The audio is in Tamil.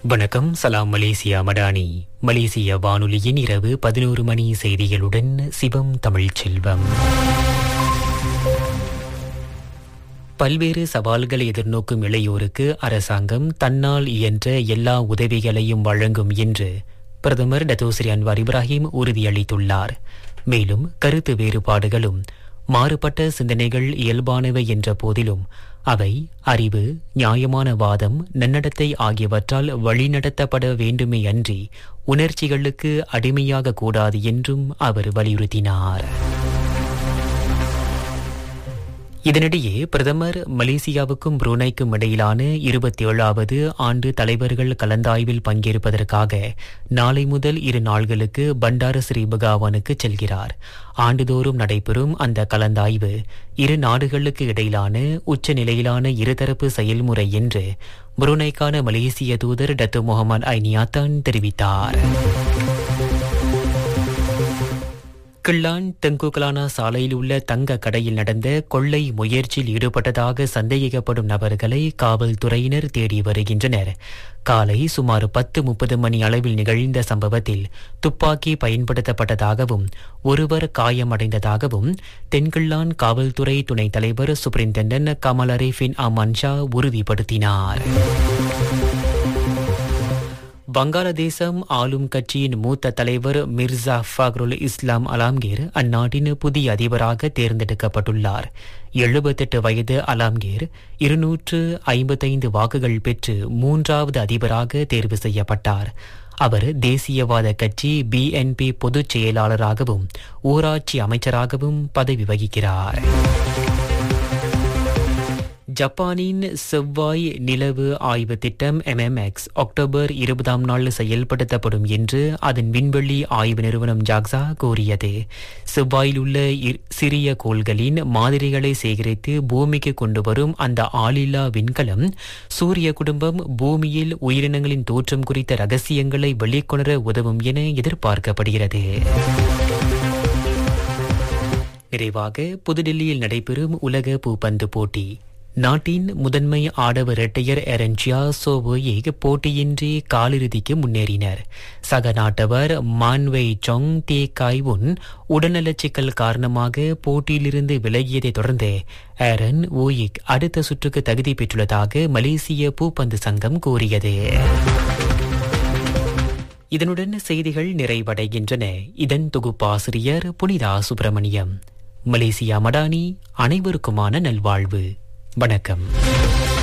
வணக்கம் சலாம் மலேசியா மடானி மலேசிய வானொலியின் இரவு பதினோரு மணி செய்திகளுடன் சிவம் தமிழ்ச் செல்வம் பல்வேறு சவால்களை எதிர்நோக்கும் இளையோருக்கு அரசாங்கம் தன்னால் இயன்ற எல்லா உதவிகளையும் வழங்கும் என்று பிரதமர் டத்தோஸ்ரீ அன்வார் இப்ராஹிம் உறுதியளித்துள்ளார் மேலும் கருத்து வேறுபாடுகளும் மாறுபட்ட சிந்தனைகள் இயல்பானவை என்ற போதிலும் அவை அறிவு நியாயமான வாதம் நன்னடத்தை ஆகியவற்றால் வழிநடத்தப்பட வேண்டுமே அன்றி உணர்ச்சிகளுக்கு அடிமையாக கூடாது என்றும் அவர் வலியுறுத்தினார் இதனிடையே பிரதமர் மலேசியாவுக்கும் புரூனைக்கும் இடையிலான இருபத்தி ஏழாவது ஆண்டு தலைவர்கள் கலந்தாய்வில் பங்கேற்பதற்காக நாளை முதல் இரு நாள்களுக்கு பண்டார ஸ்ரீ பகாவானுக்கு செல்கிறார் ஆண்டுதோறும் நடைபெறும் அந்த கலந்தாய்வு இரு நாடுகளுக்கு இடையிலான உச்ச நிலையிலான இருதரப்பு செயல்முறை என்று புரூனைக்கான மலேசிய தூதர் டத்து முகமது ஐனியாத்தான் தெரிவித்தார் கிள்ளான் தெங்குகலானா சாலையில் உள்ள தங்க கடையில் நடந்த கொள்ளை முயற்சியில் ஈடுபட்டதாக சந்தேகிக்கப்படும் நபர்களை காவல்துறையினர் தேடி வருகின்றனர் காலை சுமார் பத்து முப்பது மணி அளவில் நிகழ்ந்த சம்பவத்தில் துப்பாக்கி பயன்படுத்தப்பட்டதாகவும் ஒருவர் காயமடைந்ததாகவும் தென்கிள்ளான் காவல்துறை துணைத் தலைவர் சூப்பரிண்டென்டன்ட் கமல் அரேஃபின் அமான் ஷா உறுதிப்படுத்தினார் வங்காளதேசம் ஆளும் கட்சியின் மூத்த தலைவர் மிர்சா ஃபக்ருல் இஸ்லாம் அலாம்கீர் அந்நாட்டின் புதிய அதிபராக தேர்ந்தெடுக்கப்பட்டுள்ளார் எழுபத்தெட்டு வயது அலாம்கீர் இருநூற்று ஐம்பத்தைந்து வாக்குகள் பெற்று மூன்றாவது அதிபராக தேர்வு செய்யப்பட்டார் அவர் தேசியவாத கட்சி பிஎன்பி பொதுச் செயலாளராகவும் ஊராட்சி அமைச்சராகவும் பதவி வகிக்கிறார் ஜப்பானின் செவ்வாய் நிலவு ஆய்வு திட்டம் எம்எம்எக்ஸ் அக்டோபர் இருபதாம் நாள் செயல்படுத்தப்படும் என்று அதன் விண்வெளி ஆய்வு நிறுவனம் ஜாக்சா கூறியது செவ்வாயில் உள்ள சிறிய கோள்களின் மாதிரிகளை சேகரித்து பூமிக்கு கொண்டு வரும் அந்த ஆளில்லா விண்கலம் சூரிய குடும்பம் பூமியில் உயிரினங்களின் தோற்றம் குறித்த ரகசியங்களை வெளிக்கொணர உதவும் என எதிர்பார்க்கப்படுகிறது நிறைவாக புதுடில்லியில் நடைபெறும் உலக பூப்பந்து போட்டி நாட்டின் முதன்மை ஆடவர் இரட்டையர் எரன்சியா சோவோயிக் போட்டியின்றி காலிறுதிக்கு முன்னேறினர் சக நாட்டவர் மான்வை சொங் தே காய்வுன் உடல்நலச் சிக்கல் காரணமாக போட்டியிலிருந்து விலகியதை தொடர்ந்து ஏரன் ஓயிக் அடுத்த சுற்றுக்கு தகுதி பெற்றுள்ளதாக மலேசிய பூப்பந்து சங்கம் கூறியது இதனுடன் செய்திகள் நிறைவடைகின்றன இதன் தொகுப்பாசிரியர் புனிதா சுப்பிரமணியம் மலேசியா மடானி அனைவருக்குமான நல்வாழ்வு வணக்கம்